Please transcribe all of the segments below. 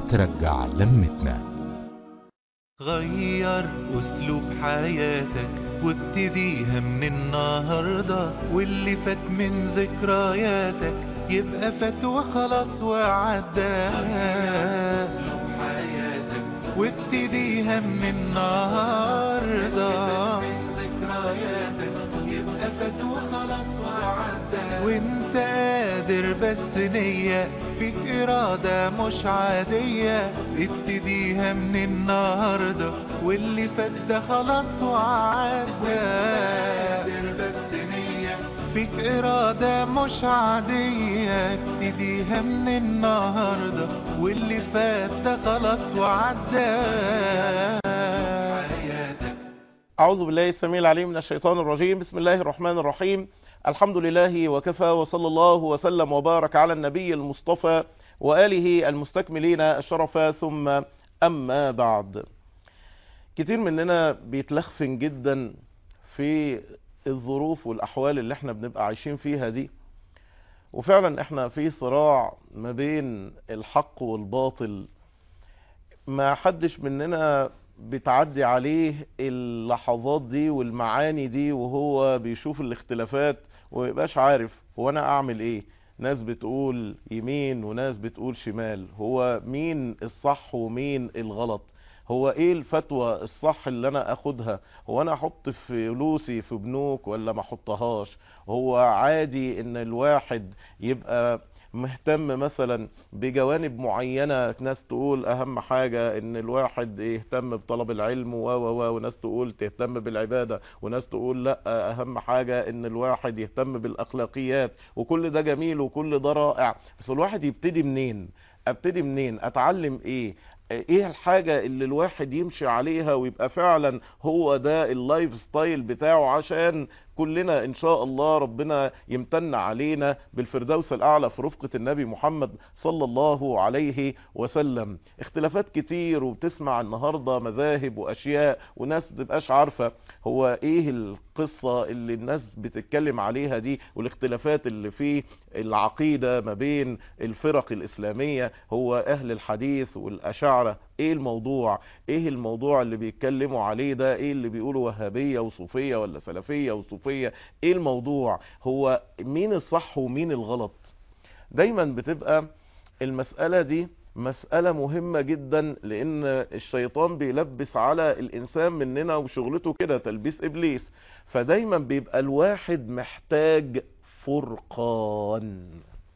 ترجع لمتنا غير اسلوب حياتك وابتديها من النهاردة واللي فات من ذكرياتك يبقى فات وخلاص وعدى وابتديها من النهاردة يبقى فات وخلاص وعدى وانت قادر بس نية فيك إرادة مش عادية ابتديها من النهاردة واللي فات ده خلاص وعدى قادر بس نية فيك إرادة مش عادية ابتديها من النهاردة واللي فات ده خلاص وعدى أعوذ بالله السميع العليم من الشيطان الرجيم بسم الله الرحمن الرحيم الحمد لله وكفى وصلى الله وسلم وبارك على النبي المصطفى وآله المستكملين الشرف ثم أما بعد كتير مننا بيتلخفن جدا في الظروف والأحوال اللي احنا بنبقى عايشين فيها دي وفعلا احنا في صراع ما بين الحق والباطل ما حدش مننا بتعدي عليه اللحظات دي والمعاني دي وهو بيشوف الاختلافات وميبقاش عارف هو انا اعمل ايه ناس بتقول يمين وناس بتقول شمال هو مين الصح ومين الغلط هو ايه الفتوى الصح اللي انا اخدها هو انا احط فلوسي في بنوك ولا ما احطهاش هو عادي ان الواحد يبقى مهتم مثلا بجوانب معينة ناس تقول اهم حاجة ان الواحد يهتم بطلب العلم و و وناس تقول تهتم بالعبادة وناس تقول لا اهم حاجة ان الواحد يهتم بالاخلاقيات وكل ده جميل وكل ده رائع بس الواحد يبتدي منين ابتدي منين اتعلم ايه ايه الحاجة اللي الواحد يمشي عليها ويبقى فعلا هو ده اللايف ستايل بتاعه عشان كلنا ان شاء الله ربنا يمتن علينا بالفردوس الاعلى في رفقة النبي محمد صلى الله عليه وسلم اختلافات كتير وبتسمع النهاردة مذاهب واشياء وناس متبقاش عارفة هو ايه القصة اللي الناس بتتكلم عليها دي والاختلافات اللي في العقيدة ما بين الفرق الاسلامية هو اهل الحديث والاشاعرة ايه الموضوع ايه الموضوع اللي بيتكلموا عليه ده ايه اللي بيقولوا وهابية وصوفية ولا سلفية وصوفية ايه الموضوع هو مين الصح ومين الغلط دايما بتبقى المسألة دي مسألة مهمة جدا لان الشيطان بيلبس على الانسان مننا وشغلته كده تلبيس ابليس فدايما بيبقى الواحد محتاج فرقان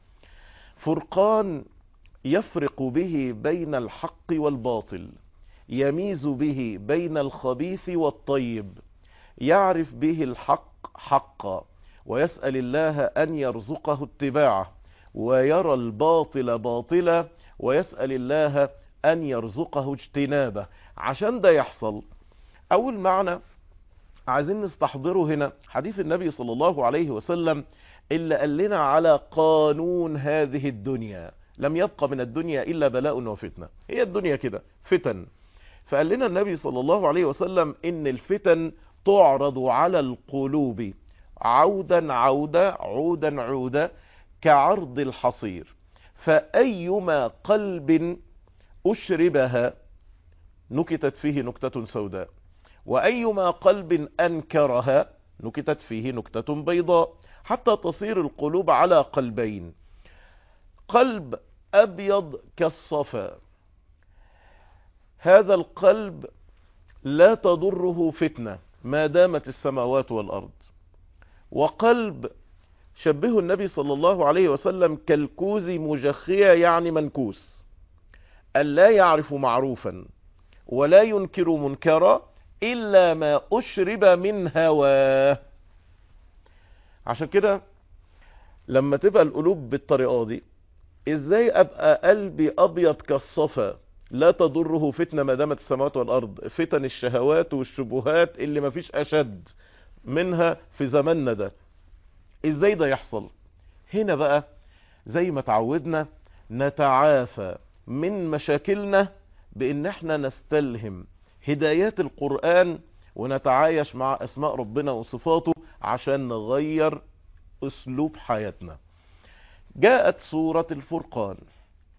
فرقان يفرق به بين الحق والباطل يميز به بين الخبيث والطيب يعرف به الحق حقا ويسأل الله أن يرزقه اتباعه ويرى الباطل باطلا ويسأل الله أن يرزقه اجتنابه عشان ده يحصل أول معنى عايزين نستحضره هنا حديث النبي صلى الله عليه وسلم اللي قال لنا على قانون هذه الدنيا لم يبقى من الدنيا إلا بلاء وفتنة هي الدنيا كده فتن فقال لنا النبي صلى الله عليه وسلم إن الفتن تعرض على القلوب عودا عودا عودا عودا كعرض الحصير فأيما قلب أشربها نكتت فيه نكتة سوداء وأيما قلب أنكرها نكتت فيه نكتة بيضاء حتى تصير القلوب على قلبين قلب أبيض كالصفا هذا القلب لا تضره فتنة ما دامت السماوات والأرض وقلب شبه النبي صلى الله عليه وسلم كالكوز مجخية يعني منكوس ألا يعرف معروفا ولا ينكر منكرا إلا ما أشرب من هواه عشان كده لما تبقى القلوب بالطريقة دي ازاي ابقى قلبي ابيض كالصفا لا تضره فتنة ما دامت السماوات والارض فتن الشهوات والشبهات اللي مفيش اشد منها في زماننا ده ازاي ده يحصل هنا بقى زي ما تعودنا نتعافى من مشاكلنا بان احنا نستلهم هدايات القرآن ونتعايش مع اسماء ربنا وصفاته عشان نغير اسلوب حياتنا جاءت سورة الفرقان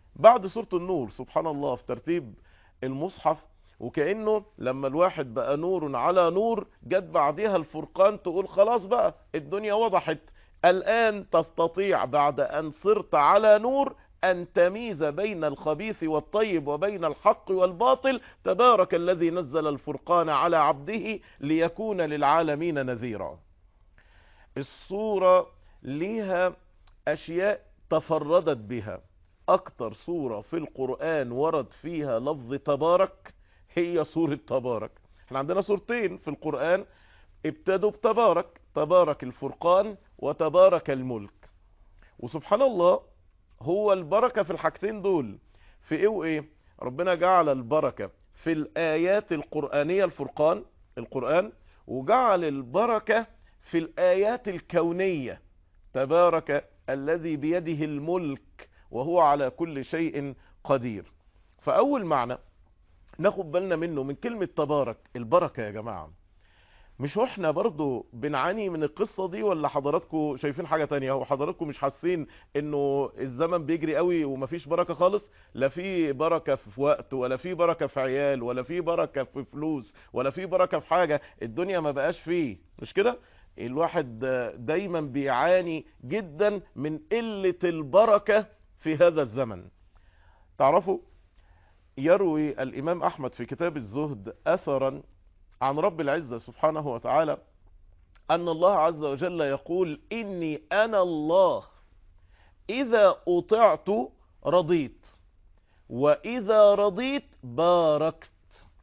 بعد سورة النور سبحان الله في ترتيب المصحف وكأنه لما الواحد بقى نور على نور جت بعدها الفرقان تقول خلاص بقى الدنيا وضحت الآن تستطيع بعد أن صرت على نور أن تميز بين الخبيث والطيب وبين الحق والباطل تبارك الذي نزل الفرقان على عبده ليكون للعالمين نذيرا الصورة ليها أشياء تفردت بها أكتر صورة في القرآن ورد فيها لفظ تبارك هي سورة تبارك احنا عندنا سورتين في القرآن ابتدوا بتبارك تبارك الفرقان وتبارك الملك وسبحان الله هو البركة في الحاجتين دول في ايه وايه ربنا جعل البركة في الآيات القرآنية الفرقان القرآن وجعل البركة في الآيات الكونية تبارك الذي بيده الملك وهو على كل شيء قدير فأول معنى ناخد بالنا منه من كلمة تبارك البركة يا جماعة مش احنا برضو بنعاني من القصة دي ولا حضراتكم شايفين حاجة تانية هو حضراتكم مش حاسين انه الزمن بيجري قوي ومفيش بركة خالص لا في بركة في وقت ولا في بركة في عيال ولا في بركة في فلوس ولا في بركة في حاجة الدنيا ما بقاش فيه مش كده الواحد دايما بيعاني جدا من قلة البركة في هذا الزمن تعرفوا يروي الامام احمد في كتاب الزهد اثرا عن رب العزة سبحانه وتعالى أن الله عز وجل يقول إني أنا الله إذا أطعت رضيت وإذا رضيت باركت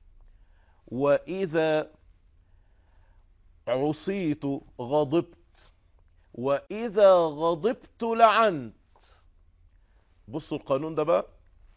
وإذا عصيت غضبت وإذا غضبت لعنت بصوا القانون ده بقى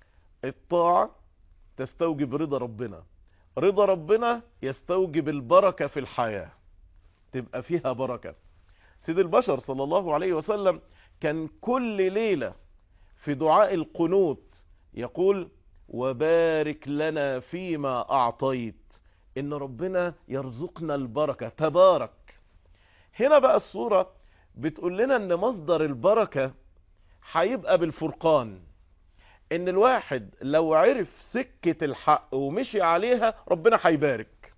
الطاعة تستوجب رضا ربنا رضا ربنا يستوجب البركة في الحياة تبقى فيها بركة سيد البشر صلى الله عليه وسلم كان كل ليلة في دعاء القنوت يقول وبارك لنا فيما أعطيت إن ربنا يرزقنا البركة تبارك هنا بقى الصورة بتقول لنا إن مصدر البركة هيبقى بالفرقان ان الواحد لو عرف سكة الحق ومشي عليها ربنا هيبارك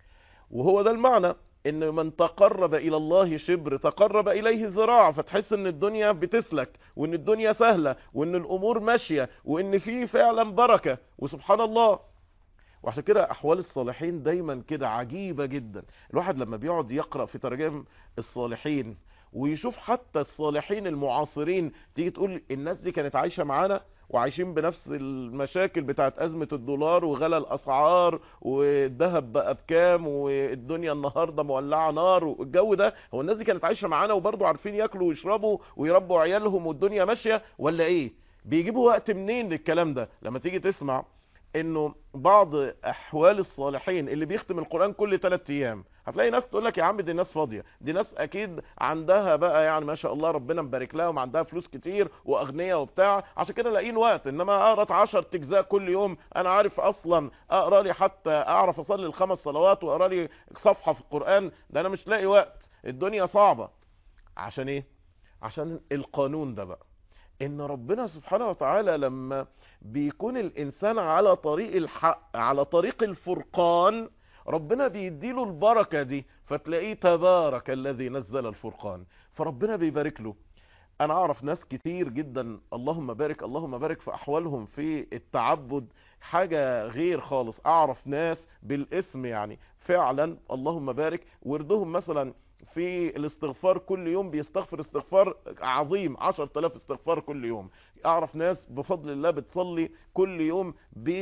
وهو ده المعنى ان من تقرب الى الله شبر تقرب اليه ذراع فتحس ان الدنيا بتسلك وان الدنيا سهلة وان الامور ماشية وان في فعلا بركة وسبحان الله وعشان كده احوال الصالحين دايما كده عجيبة جدا الواحد لما بيقعد يقرأ في ترجم الصالحين ويشوف حتى الصالحين المعاصرين تيجي تقول الناس دي كانت عايشة معانا وعايشين بنفس المشاكل بتاعت أزمة الدولار وغلى الأسعار والذهب بقى بكام والدنيا النهاردة مولعة نار والجو ده هو الناس دي كانت عايشة معانا وبرضه عارفين ياكلوا ويشربوا ويربوا عيالهم والدنيا ماشية ولا ايه بيجيبوا وقت منين للكلام ده لما تيجي تسمع انه بعض احوال الصالحين اللي بيختم القرآن كل 3 ايام هتلاقي ناس تقول لك يا عم دي ناس فاضية دي ناس اكيد عندها بقى يعني ما شاء الله ربنا مبارك لها وعندها فلوس كتير واغنياء وبتاع عشان كده لاقيين وقت انما اقرا 10 اجزاء كل يوم انا عارف اصلا اقرا لي حتى اعرف اصلي الخمس صلوات واقرا لي صفحة في القرآن ده انا مش لاقي وقت الدنيا صعبة عشان ايه عشان القانون ده بقى ان ربنا سبحانه وتعالى لما بيكون الانسان على طريق الحق على طريق الفرقان ربنا بيديله البركة دي فتلاقيه تبارك الذي نزل الفرقان فربنا بيبارك له انا اعرف ناس كتير جدا اللهم بارك اللهم بارك في احوالهم في التعبد حاجة غير خالص اعرف ناس بالاسم يعني فعلا اللهم بارك وردهم مثلا في الاستغفار كل يوم بيستغفر استغفار عظيم عشر تلاف استغفار كل يوم اعرف ناس بفضل الله بتصلي كل يوم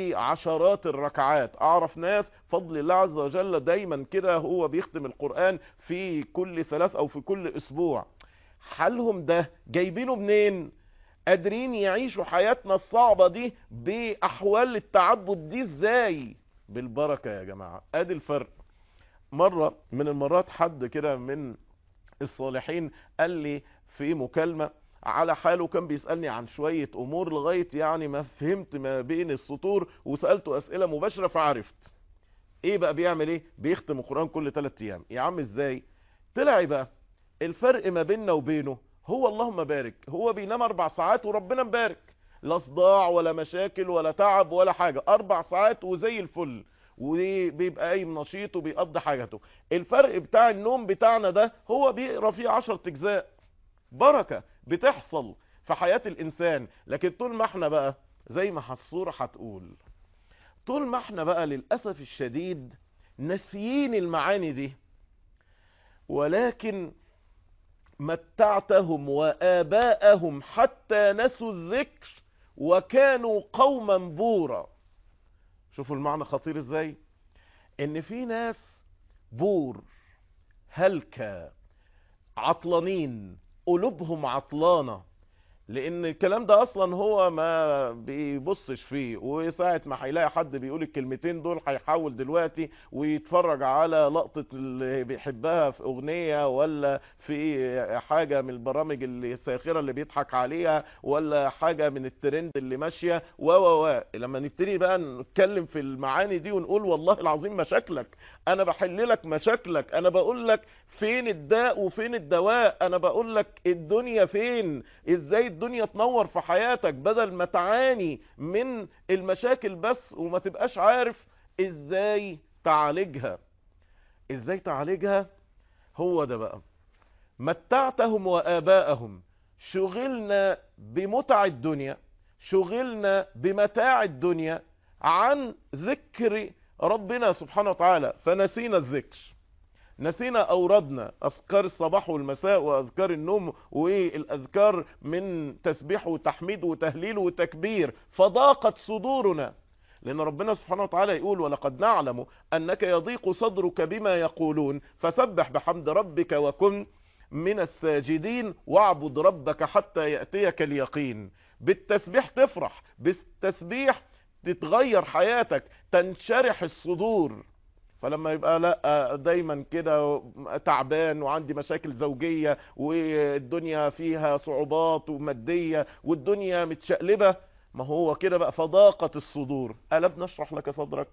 بعشرات الركعات اعرف ناس فضل الله عز وجل دايما كده هو بيختم القرآن في كل ثلاث او في كل اسبوع حالهم ده جايبينه منين قادرين يعيشوا حياتنا الصعبة دي باحوال التعبد دي ازاي بالبركة يا جماعة ادي الفرق مرة من المرات حد كده من الصالحين قال لي في مكالمة على حاله كان بيسألني عن شوية امور لغاية يعني ما فهمت ما بين السطور وسألته اسئلة مباشرة فعرفت ايه بقى بيعمل ايه بيختم القرآن كل 3 ايام يا عم ازاي طلع بقى الفرق ما بيننا وبينه هو اللهم بارك هو بينام اربع ساعات وربنا مبارك لا صداع ولا مشاكل ولا تعب ولا حاجة اربع ساعات وزي الفل وبيبقى قايم نشيط وبيقضي حاجته الفرق بتاع النوم بتاعنا ده هو بيقرا فيه 10 اجزاء بركة بتحصل في حياة الانسان لكن طول ما احنا بقى زي ما الصورة هتقول طول ما احنا بقى للأسف الشديد ناسيين المعاني دي ولكن متعتهم وآباءهم حتى نسوا الذكر وكانوا قوما بورا شوفوا المعنى خطير ازاي ان في ناس بور هلكة عطلانين قلوبهم عطلانة لان الكلام ده اصلا هو ما بيبصش فيه وساعة ما هيلاقي حد بيقول الكلمتين دول هيحاول دلوقتي ويتفرج على لقطة اللي بيحبها في اغنية ولا في حاجة من البرامج اللي الساخرة اللي بيضحك عليها ولا حاجة من الترند اللي ماشية و و و لما نبتدي بقى نتكلم في المعاني دي ونقول والله العظيم مشاكلك انا بحل لك مشاكلك انا بقول لك فين الداء وفين الدواء انا بقول لك الدنيا فين ازاي الدنيا تنور في حياتك بدل ما تعاني من المشاكل بس وما تبقاش عارف ازاي تعالجها ازاي تعالجها هو ده بقى متعتهم وآباءهم شغلنا بمتع الدنيا شغلنا بمتاع الدنيا عن ذكر ربنا سبحانه وتعالى فنسينا الذكر نسينا أوردنا أذكار الصباح والمساء وأذكار النوم والأذكار من تسبيح وتحميد وتهليل وتكبير فضاقت صدورنا لأن ربنا سبحانه وتعالى يقول ولقد نعلم أنك يضيق صدرك بما يقولون فسبح بحمد ربك وكن من الساجدين واعبد ربك حتى يأتيك اليقين بالتسبيح تفرح بالتسبيح تتغير حياتك تنشرح الصدور فلما يبقى لا دايما كده تعبان وعندي مشاكل زوجية والدنيا فيها صعوبات ومادية والدنيا متشقلبة ما هو كده بقى فضاقت الصدور ألا بنشرح لك صدرك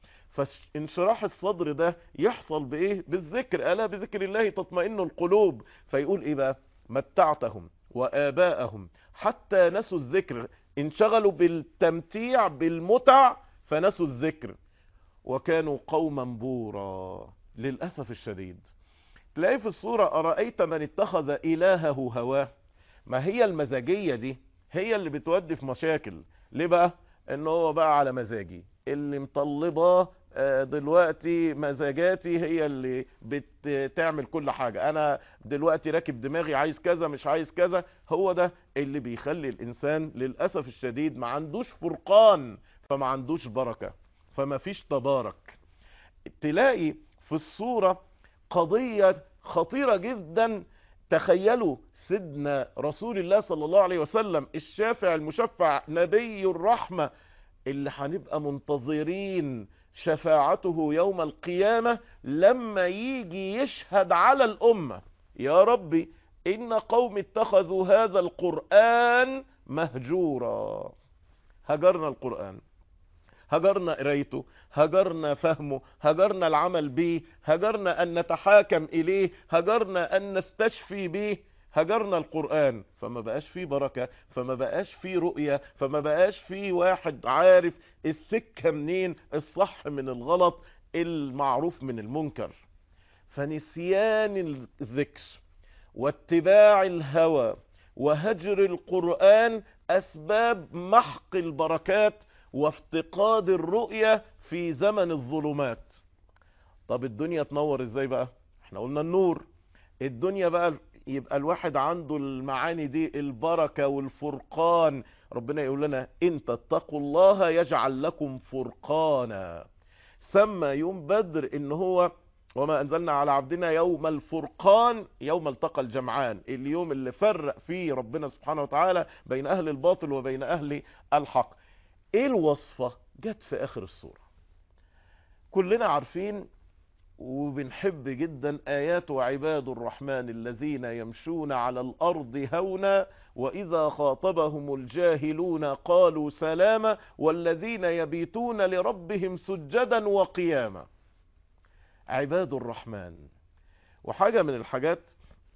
فانشراح الصدر ده يحصل بايه بالذكر ألا بذكر الله تطمئن القلوب فيقول ايه بقى متعتهم وآباءهم حتى نسوا الذكر انشغلوا بالتمتيع بالمتع فنسوا الذكر وكانوا قوما بورا للأسف الشديد تلاقي في الصورة أرأيت من اتخذ إلهه هواه ما هي المزاجية دي هي اللي بتودي في مشاكل ليه بقى ان هو بقى على مزاجي اللي مطلباه دلوقتي مزاجاتي هي اللي بتعمل كل حاجة انا دلوقتي راكب دماغي عايز كذا مش عايز كذا هو ده اللي بيخلي الانسان للأسف الشديد ما عندوش فرقان فما عندوش بركة فما فيش تبارك تلاقي في الصورة قضية خطيرة جدا تخيلوا سيدنا رسول الله صلى الله عليه وسلم الشافع المشفع نبي الرحمة اللي هنبقى منتظرين شفاعته يوم القيامة لما يجي يشهد على الأمة يا ربي إن قوم اتخذوا هذا القرآن مهجورا هجرنا القرآن هجرنا قرايته هجرنا فهمه هجرنا العمل به هجرنا أن نتحاكم إليه هجرنا أن نستشفي به هجرنا القرآن فما بقاش فيه بركة فما بقاش فيه رؤية فما بقاش فيه واحد عارف السكة منين الصح من الغلط المعروف من المنكر فنسيان الذكر واتباع الهوى وهجر القرآن أسباب محق البركات وافتقاد الرؤية في زمن الظلمات طب الدنيا تنور ازاي بقى احنا قلنا النور الدنيا بقى يبقى الواحد عنده المعاني دي البركة والفرقان ربنا يقول لنا ان تتقوا الله يجعل لكم فرقانا سمى يوم بدر ان هو وما انزلنا على عبدنا يوم الفرقان يوم التقى الجمعان اليوم اللي فرق فيه ربنا سبحانه وتعالى بين اهل الباطل وبين اهل الحق ايه الوصفة جت في اخر السورة كلنا عارفين وبنحب جدا آيات وعباد الرحمن الذين يمشون على الأرض هونا وإذا خاطبهم الجاهلون قالوا سلاما والذين يبيتون لربهم سجدا وقياما عباد الرحمن وحاجة من الحاجات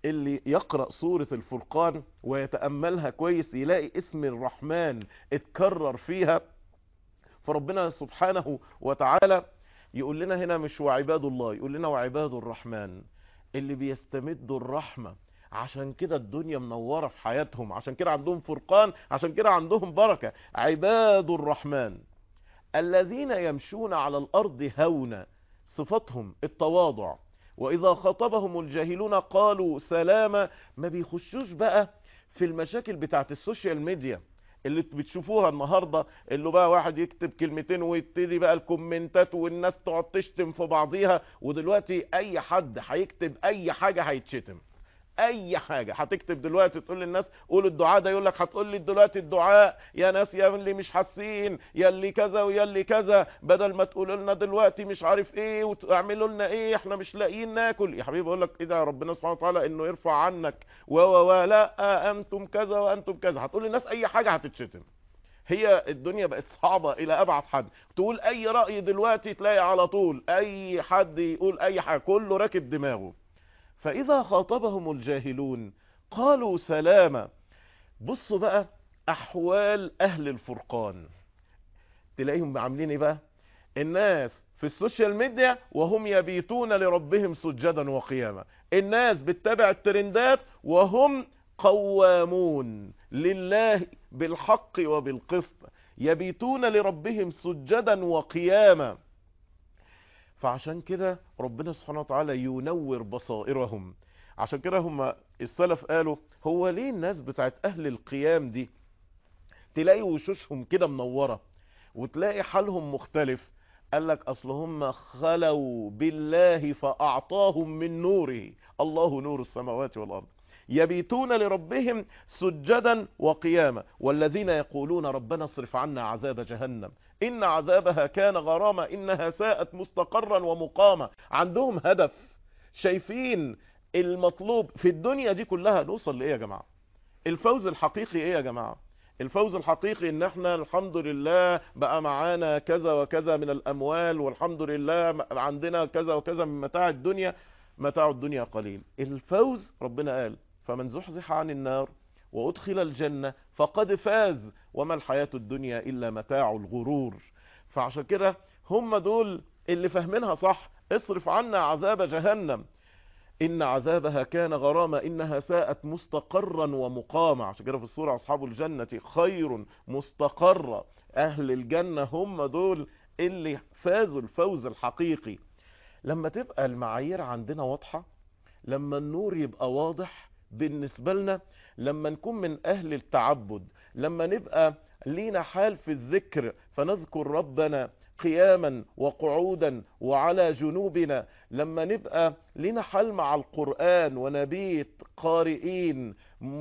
اللي يقرأ سورة الفرقان ويتأملها كويس يلاقي اسم الرحمن اتكرر فيها فربنا سبحانه وتعالى يقول لنا هنا مش وعباد الله يقول لنا وعباد الرحمن اللي بيستمدوا الرحمة عشان كده الدنيا منورة في حياتهم عشان كده عندهم فرقان عشان كده عندهم بركة عباد الرحمن الذين يمشون على الأرض هونا صفتهم التواضع وإذا خاطبهم الجاهلون قالوا سلاما ما بيخشوش بقى في المشاكل بتاعت السوشيال ميديا اللي بتشوفوها النهاردة اللي بقى واحد يكتب كلمتين ويبتدي بقى الكومنتات والناس تقعد تشتم في بعضيها ودلوقتي اي حد هيكتب اي حاجة هيتشتم اي حاجة هتكتب دلوقتي تقول للناس قول الدعاء ده يقول لك هتقول لي دلوقتي الدعاء يا ناس يا اللي مش حاسين يا اللي كذا ويا اللي كذا بدل ما تقولوا لنا دلوقتي مش عارف ايه وتعملوا لنا ايه احنا مش لاقيين ناكل يا حبيبي اقول لك ايه ده ربنا سبحانه وتعالى انه يرفع عنك و و و لا انتم كذا وانتم كذا هتقول للناس اي حاجة هتتشتم هي الدنيا بقت صعبة الى ابعد حد تقول اي رأي دلوقتي تلاقي على طول اي حد يقول اي حاجة كله راكب دماغه فإذا خاطبهم الجاهلون قالوا سلاما بصوا بقى أحوال أهل الفرقان تلاقيهم عاملين ايه بقى الناس في السوشيال ميديا وهم يبيتون لربهم سجدا وقياما الناس بتتابع الترندات وهم قوامون لله بالحق وبالقسط يبيتون لربهم سجدا وقياما فعشان كده ربنا سبحانه وتعالى ينور بصائرهم عشان كده هم السلف قالوا هو ليه الناس بتاعت اهل القيام دي تلاقي وشوشهم كده منورة وتلاقي حالهم مختلف قال لك اصل هم خلوا بالله فاعطاهم من نوره الله نور السماوات والارض يبيتون لربهم سجدا وقياما والذين يقولون ربنا اصرف عنا عذاب جهنم إن عذابها كان غراما إنها ساءت مستقرا ومقاما عندهم هدف شايفين المطلوب في الدنيا دي كلها نوصل لإيه يا جماعة الفوز الحقيقي إيه يا جماعة الفوز الحقيقي ان احنا الحمد لله بقى معانا كذا وكذا من الاموال والحمد لله عندنا كذا وكذا من متاع الدنيا متاع الدنيا قليل الفوز ربنا قال فمن زحزح عن النار وأدخل الجنة فقد فاز وما الحياة الدنيا إلا متاع الغرور فعشان كده هم دول اللي فاهمينها صح اصرف عنا عذاب جهنم إن عذابها كان غراما إنها ساءت مستقرا ومقاما عشان كده في السورة أصحاب الجنة خير مستقرا أهل الجنة هم دول اللي فازوا الفوز الحقيقي لما تبقى المعايير عندنا واضحة لما النور يبقى واضح بالنسبة لنا لما نكون من أهل التعبد لما نبقى لينا حال في الذكر فنذكر ربنا قياما وقعودا وعلى جنوبنا لما نبقى لنا حال مع القرآن ونبيت قارئين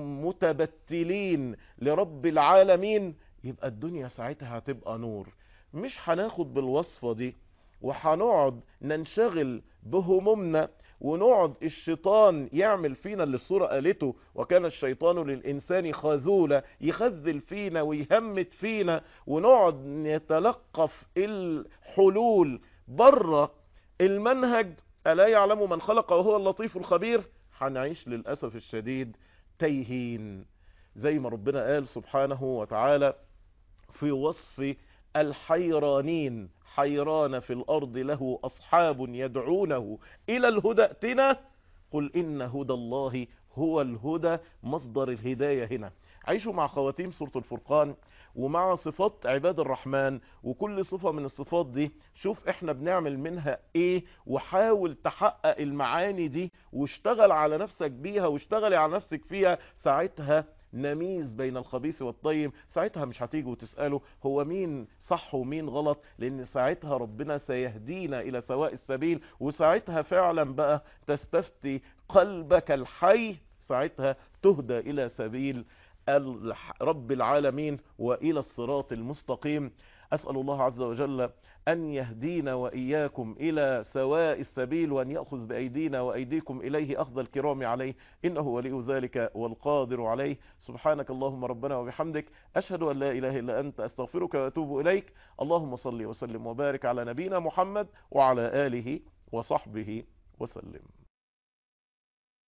متبتلين لرب العالمين يبقى الدنيا ساعتها هتبقى نور مش هناخد بالوصفة دي وهنقعد ننشغل بهمومنا ونقعد الشيطان يعمل فينا اللي الصورة قالته وكان الشيطان للإنسان خذولا يخذل فينا ويهمت فينا ونقعد نتلقف الحلول بره المنهج ألا يعلم من خلق وهو اللطيف الخبير هنعيش للأسف الشديد تيهين زي ما ربنا قال سبحانه وتعالى في وصف الحيرانين حيران في الأرض له أصحاب يدعونه إلى الهدى ائتنا قل إن هدى الله هو الهدى مصدر الهداية هنا عيشوا مع خواتيم سورة الفرقان ومع صفات عباد الرحمن وكل صفة من الصفات دي شوف احنا بنعمل منها ايه وحاول تحقق المعاني دي واشتغل على نفسك بيها واشتغل على نفسك فيها ساعتها نميز بين الخبيث والطيب ساعتها مش هتيجوا وتسألوا هو مين صح ومين غلط لان ساعتها ربنا سيهدينا الى سواء السبيل وساعتها فعلا بقى تستفتي قلبك الحي ساعتها تهدى الى سبيل رب العالمين والى الصراط المستقيم اسأل الله عز وجل أن يهدينا وإياكم إلى سواء السبيل وأن يأخذ بأيدينا وأيديكم إليه أخذ الكرام عليه إنه ولي ذلك والقادر عليه سبحانك اللهم ربنا وبحمدك أشهد أن لا إله إلا أنت أستغفرك وأتوب إليك اللهم صل وسلم وبارك على نبينا محمد وعلى آله وصحبه وسلم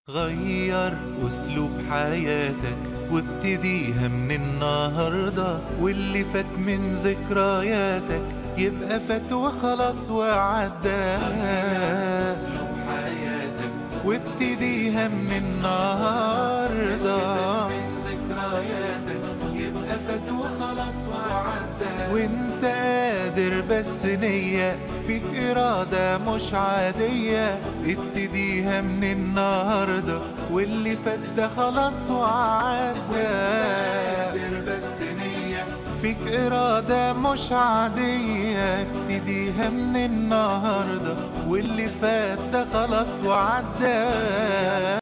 غير أسلوب حياتك وابتديها من النهاردة واللي فات من ذكرياتك يبقى فات وخلاص وعدى أسلوب حياتك وابتديها من النهاردة ذكرياتك يبقى فات وخلاص وعدى وانت قادر بس نية فيك إرادة مش عادية ابتديها من النهاردة واللي فات ده خلاص وعدى قادر بس نية فيك إرادة مش عادية ابتديها من النهاردة واللي فات ده خلاص وعدى